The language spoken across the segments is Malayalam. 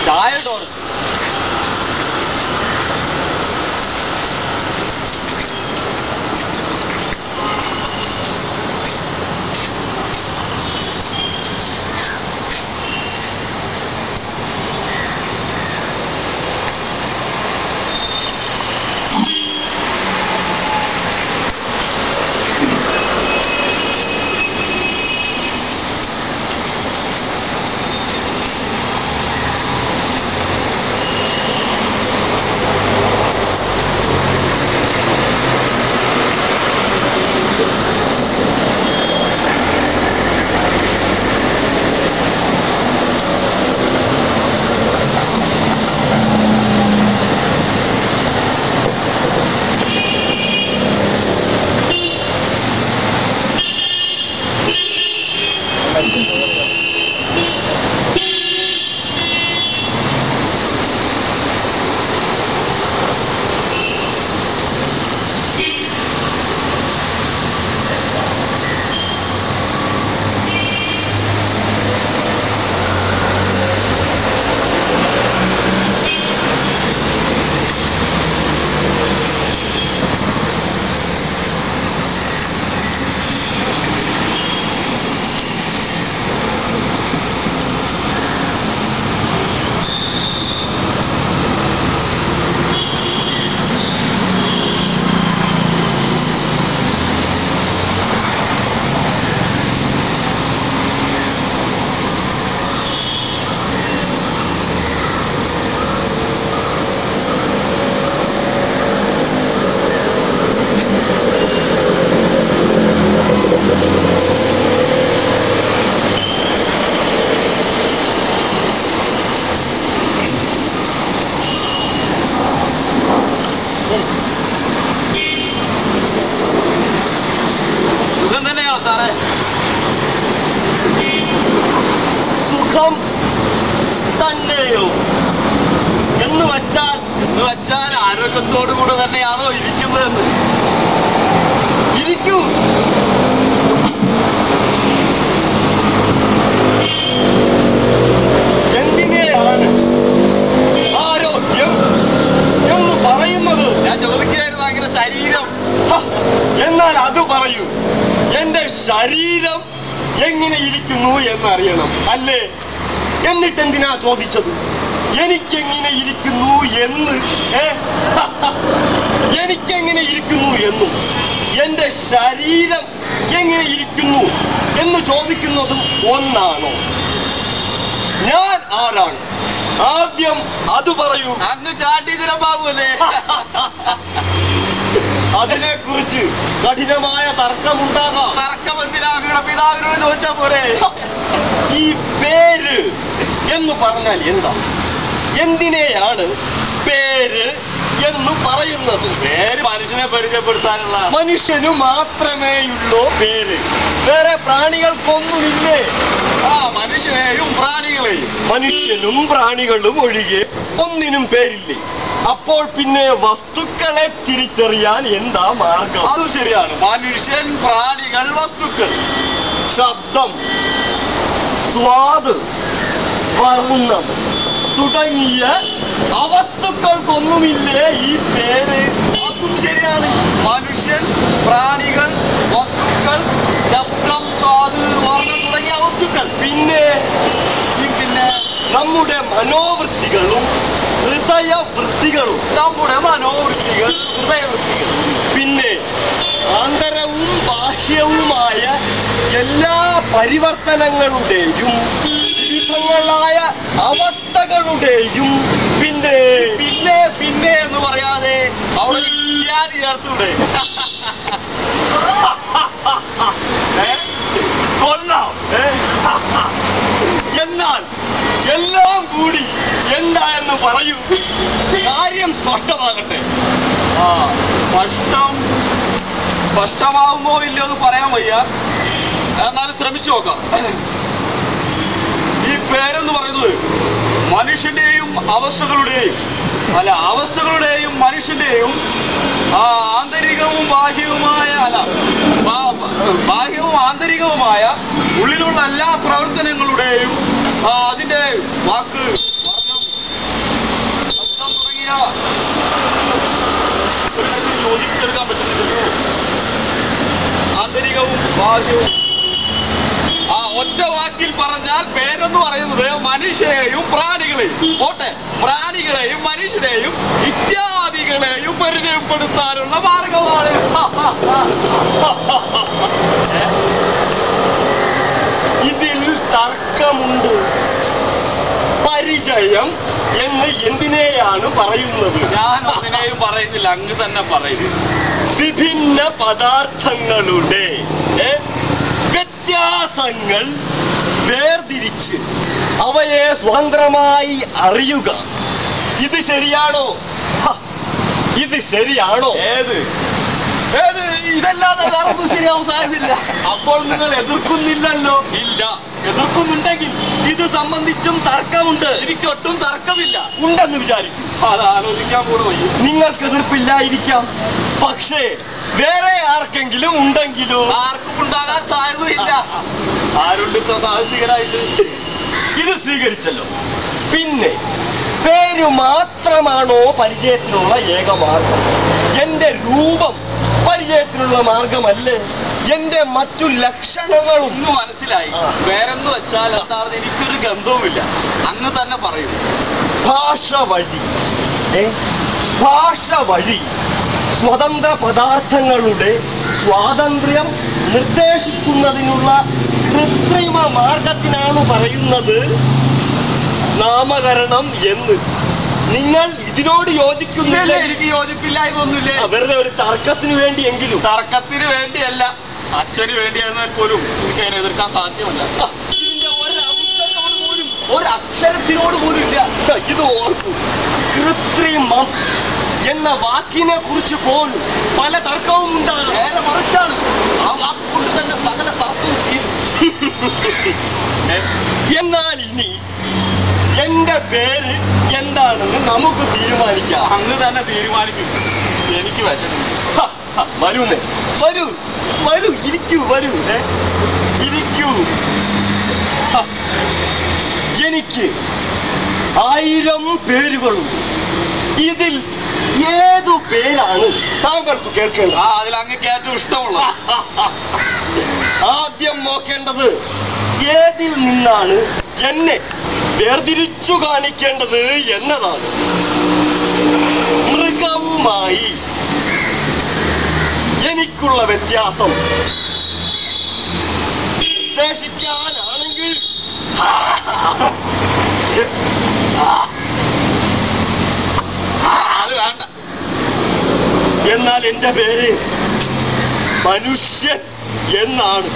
ചായ ഡോർ സുഖം തന്നെയാണോ സാറേ സുഖം തന്നെയോ എന്ന് വച്ചാൽ എന്ന് വെച്ചാൽ ആരോഗ്യത്തോടു കൂടെ തന്നെയാണോ ഇരിക്കുന്നതെന്ന് ഇരിക്കൂ എന്തിനെയാണ് ആരോഗ്യം എന്ന് പറയുന്നത് ഞാൻ ചോദിക്കുകയായിരുന്നു അങ്ങനെ ശരീരം ഹ, എന്നാൽ അത് പറയൂ എന്റെ ശരീരം എങ്ങനെ ഇരിക്കുന്നു എന്നറിയണം അല്ലേ എന്നിട്ടെന്തിനാ ചോദിച്ചത് എനിക്കെങ്ങനെ ഇരിക്കുന്നു എന്ന് ഏ? എനിക്കെങ്ങനെ ഇരിക്കുന്നു എന്നും എന്റെ ശരീരം എങ്ങനെ ഇരിക്കുന്നു എന്ന് ചോദിക്കുന്നതും ഒന്നാണോ ഞാൻ ആരാണ് ആദ്യം അത് പറയൂ അങ്ങ് ചാട്ടീകരം ബാബുവല്ലേ അതിനെ കുറിച്ച് കഠിനമായ തർക്കമുണ്ടാകാം തർക്കം എന്തിനാ അങ്ങയുടെ പിതാവിനോട് ചോദിച്ചാ പോരെ ഈ പേര് എന്ന് പറഞ്ഞാൽ എന്താ എന്തിനെയാണ് പേര് എന്ന് പറയുന്നത് പേര് മനുഷ്യനെ പരിചയപ്പെടുത്താനുള്ള മനുഷ്യനു മാത്രമേയുള്ളൂ പേര് വേറെ പ്രാണികൾക്കൊന്നുമില്ലേ ആ മനുഷ്യനെയും പ്രാണികളെയും മനുഷ്യനും പ്രാണികളും ഒഴികെ ഒന്നിനും പേരില്ലേ അപ്പോൾ പിന്നെ വസ്തുക്കളെ തിരിച്ചറിയാൻ എന്താ മാർഗം അതും ശരിയാണ് മനുഷ്യൻ പ്രാണികൾ വസ്തുക്കൾ ശബ്ദം സ്വാദ് വർണ്ണം തുടങ്ങിയ അവസ്തുക്കൾക്കൊന്നുമില്ലേ ഈ പേര് അതും ശരിയാണ് മനുഷ്യൻ പ്രാണികൾ വസ്തുക്കൾ ശബ്ദം സ്വാദ് വർണ്ണം തുടങ്ങിയ വസ്തുക്കൾ പിന്നെ പിന്നെ നമ്മുടെ മനോവൃത്തികളും ഹൃദയവൃത്തികളും നമ്മുടെ മനോവൃത്തികൾ ഹൃദയവൃത്തികൾ പിന്നെ ആന്തരവും ബാഹ്യവുമായ എല്ലാ പരിവർത്തനങ്ങളുടെയും വിവിധങ്ങളായ അവസ്ഥകളുടെയും പിന്നെ പിന്നെ പിന്നെ എന്ന് പറയാതെ അവിടെ ഇത്യാദി ചേർത്തൂടെ ഏ? കൊള്ളാം ഏ? എന്നാൽ എല്ലാം കൂടി എന്താ എന്ന് പറയൂ കാര്യം സ്പഷ്ടമാകട്ടെ ആ സ്പഷ്ടം സ്പഷ്ടമാവുമോ ഇല്ലയോ എന്ന് പറയാൻ വയ്യ എന്നാലും ശ്രമിച്ചു നോക്കാം ഈ പേരെന്ന് പറയുന്നത് മനുഷ്യന്റെയും അവസ്ഥകളുടെയും അല്ല അവസ്ഥകളുടെയും മനുഷ്യന്റെയും ആ ആന്തരികവും ബാഹ്യവുമായ അല്ല ബാ- ബാഹ്യവും ആന്തരികവുമായ ഉള്ളിലുള്ള എല്ലാ പ്രവർത്തനങ്ങളുടെയും ആ, അതിന്റെ വാക്ക് വർണ്ണം ആ ഒറ്റ വാക്കിൽ പറഞ്ഞാൽ പേരെന്ന് പറയുന്നത് മനുഷ്യരെയും പ്രാണികളെയും പോട്ടെ പ്രാണികളെയും മനുഷ്യരെയും ഇത്യാദികളെയും പരിചയപ്പെടുത്താനുള്ള മാർഗമാണ് ഇതിൽ തർക്കമുണ്ട് പരിചയം എന്ന് എന്തിനെയാണ് പറയുന്നത് ഞാൻ ഒന്നിനെയും പറയുന്നില്ല അങ്ങ് തന്നെ പറയും വിഭിന്ന പദാർത്ഥങ്ങളുടെ ഏ, വ്യത്യാസങ്ങൾ വേർതിരിച്ച് അവയെ സ്വതന്ത്രമായി അറിയുക ഇത് ശരിയാണോ ഹ, ഇത് ശരിയാണോ ഏത് ഏത് ഇതല്ലാതെ വേറെ ഒന്നും ശരിയാവും സാധ്യതയില്ല അപ്പോൾ നിങ്ങൾ എതിർക്കുന്നില്ലല്ലോ ഇല്ല എതിർക്കുന്നുണ്ടെങ്കിൽ ഇത് സംബന്ധിച്ചും തർക്കമുണ്ട് എനിക്കൊട്ടും തർക്കമില്ല ഉണ്ടെന്ന് വിചാരിക്കും അത് ആലോചിക്കാൻ പോലും വയ്യ നിങ്ങൾക്ക് എതിർപ്പില്ലായിരിക്കാം പക്ഷേ വേറെ ആർക്കെങ്കിലും ഉണ്ടെങ്കിലോ ആർക്കും ഉണ്ടാകാൻ സാധ്യതയില്ല ആരുണ്ട് ഇത്ര സാഹസികരായിട്ട് ഇത് സ്വീകരിച്ചല്ലോ പിന്നെ പേര് മാത്രമാണോ പരിചയത്തിനുള്ള ഏക മാർഗം എന്റെ രൂപം പരിചയത്തിനുള്ള മാർഗമല്ലേ എന്റെ മറ്റു ലക്ഷണങ്ങളും ഒന്ന് മനസ്സിലായി ആ. വേറെന്ന് വെച്ചാൽ എന്താണെന്ന് എനിക്കൊരു ഗന്ധവുമില്ല അങ്ങ് തന്നെ പറയും ഭാഷ വഴി ഏ? ഭാഷ വഴി സ്വതന്ത്ര പദാർത്ഥങ്ങളുടെ സ്വാതന്ത്ര്യം നിർദ്ദേശിക്കുന്നതിനുള്ള കൃത്രിമ മാർഗത്തിനാണ് പറയുന്നത് നാമകരണം എന്ന് നിങ്ങൾ ഇതിനോട് ഇല്ല, യോജിക്കുന്നില്ല എനിക്ക് യോജിപ്പില്ല ഇതൊന്നുമില്ലേ ആ, വെറുതെ ഒരു തർക്കത്തിന് വേണ്ടിയെങ്കിലും തർക്കത്തിന് വേണ്ടിയല്ല അച്ഛന് വേണ്ടിയായിരുന്നാൽ പോലും എനിക്ക് അതിനെ എതിർക്കാൻ സാധ്യമല്ല ആ, ഇതിന്റെ ഒരംശത്തോട് പോലും ഒരക്ഷരത്തിനോട് പോലും ഇല്ല ദാ, ഇത് ഓർക്കൂ കൃത്രിമം എന്ന വാക്കിനെ കുറിച്ച് പോലും പല തർക്കവും ഉണ്ടാകും നേരെ മറിച്ചാണ് ആ വാക്കുകൊണ്ട് തന്നെ സകല തർക്കവും തീരും. ഏ? എന്നാൽ ഇനി എന്റെ പേര് എന്താണെന്ന് നമുക്ക് തീരുമാനിക്കാം അങ്ങ് തന്നെ തീരുമാനിക്കും എനിക്ക് വിശക്കും ഹ, ഹ, വരൂന്നേ വരൂ വരൂ ഇരിക്കൂ വരൂ ഏ? ഇരിക്കൂ ഹ, എനിക്ക് ആയിരം പേരുകളുണ്ട് ഇതിൽ ഏതു പേരാണ് താങ്കൾക്ക് കേൾക്കേണ്ടത് ആ അതിൽ അങ്ങക്ക് ഏറ്റവും ഇഷ്ടമുള്ള ആദ്യം നോക്കേണ്ടത് ഏതിൽ നിന്നാണ് എന്നെ വേർതിരിച്ചു കാണിക്കേണ്ടത് എന്നതാണ് മൃഗവുമായി എനിക്കുള്ള വ്യത്യാസം നിർദ്ദേശിക്കാനാണെങ്കിൽ അത് വേണ്ട എന്നാൽ എന്റെ പേര് മനുഷ്യൻ എന്നാണ്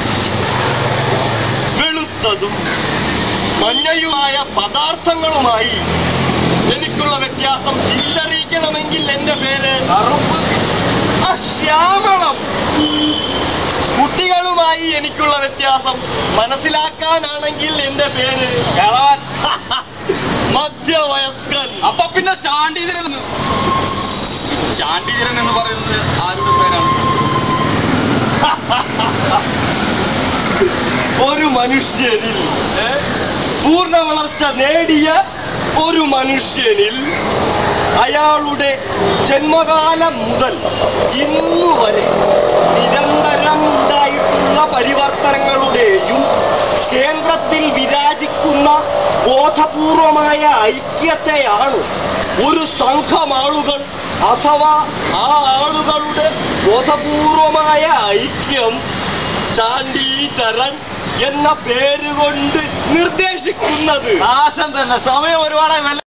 വെളുത്തതും മഞ്ഞയുമായ പദാർത്ഥങ്ങളുമായി എനിക്കുള്ള വ്യത്യാസം തിരിച്ചറിയിക്കണമെങ്കിൽ എന്റെ പേര് കറുപ്പ് ആ, ശ്യാമളം കുട്ടികളുമായി എനിക്കുള്ള വ്യത്യാസം മനസ്സിലാക്കാനാണെങ്കിൽ എന്റെ പേര് കിളവൻ മധ്യവയസ്കൻ അപ്പൊ പിന്നെ ചാണ്ടീധരൻ എന്ന് ചാണ്ടീധരൻ എന്ന് പറയുന്നത് ആരുടെ പേരാണ് ഒരു മനുഷ്യനിൽ ഏ, പൂർണ്ണ വളർച്ച നേടിയ ഒരു മനുഷ്യനിൽ അയാളുടെ ജന്മകാലം മുതൽ ഇന്നു വരെ നിരന്തരം ഉണ്ടായിട്ടുള്ള പരിവർത്തനങ്ങളുടെയും കേന്ദ്രത്തിൽ വിരാജിക്കുന്ന ബോധപൂർവമായ ഐക്യത്തെയാണ് ഒരു സംഘം ആളുകൾ അഥവാ ആ ആളുകളുടെ ബോധപൂർവമായ ഐക്യം ചാണ്ടീചരൻ എന്ന പേരുകൊണ്ട് നിർദ്ദേശിക്കുന്നത് നാശം തന്നെ സമയം ഒരുപാടായി